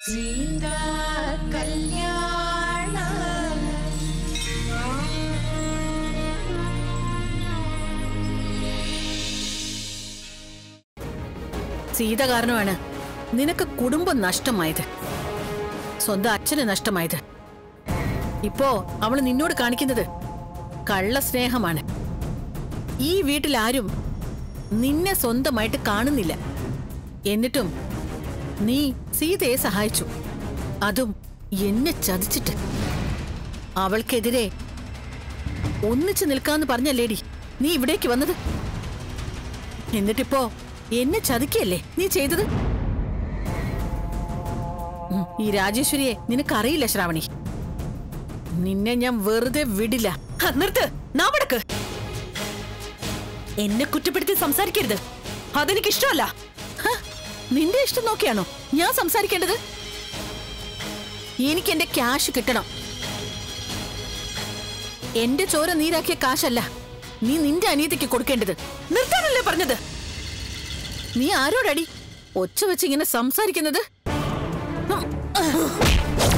സീതാ കല്യാണ സീത കാരണമാണ് നിനക്ക് കുടുംബം നഷ്ടമായത് സ്വന്തം അച്ഛന് നഷ്ടമായത് ഇപ്പോ അവള് നിന്നോട് കാണിക്കുന്നത് കള്ള സ്നേഹമാണ് ഈ വീട്ടിൽ ആരും നിന്നെ സ്വന്തമായിട്ട് കാണുന്നില്ല എന്നിട്ടും നീ സീതയെ സഹായിച്ചു അതും എന്നെ ചതിച്ചിട്ട് അവൾക്കെതിരെ ഒന്നിച്ചു നിൽക്കാന്ന് പറഞ്ഞല്ലേടി നീ ഇവിടേക്ക് വന്നത് എന്നിട്ടിപ്പോ എന്നെ ചതിക്കല്ലേ നീ ചെയ്തത് ഉം, ഈ രാജേശ്വരിയെ നിനക്കറിയില്ല ശ്രാവണി നിന്നെ ഞാൻ വെറുതെ വിടില്ല ഹ, നിർത്ത് നാവടക്ക് എന്നെ കുറ്റപ്പെടുത്തി സംസാരിക്കരുത് അതെനിക്ക് ഇഷ്ടമല്ല ഹ, നിന്റെ ഇഷ്ടം നോക്കിയാണോ ഞാൻ സംസാരിക്കേണ്ടത് എനിക്ക് എന്റെ ക്യാഷ് കിട്ടണം എന്റെ ചോര നീരാക്കിയ കാശല്ല നീ നിന്റെ അനിയത്തിക്ക് കൊടുക്കേണ്ടത് നിർത്താനല്ലേ പറഞ്ഞത് നീ ആരോടടി ഒച്ച വെച്ച് ഇങ്ങനെ സംസാരിക്കുന്നത് ഹും.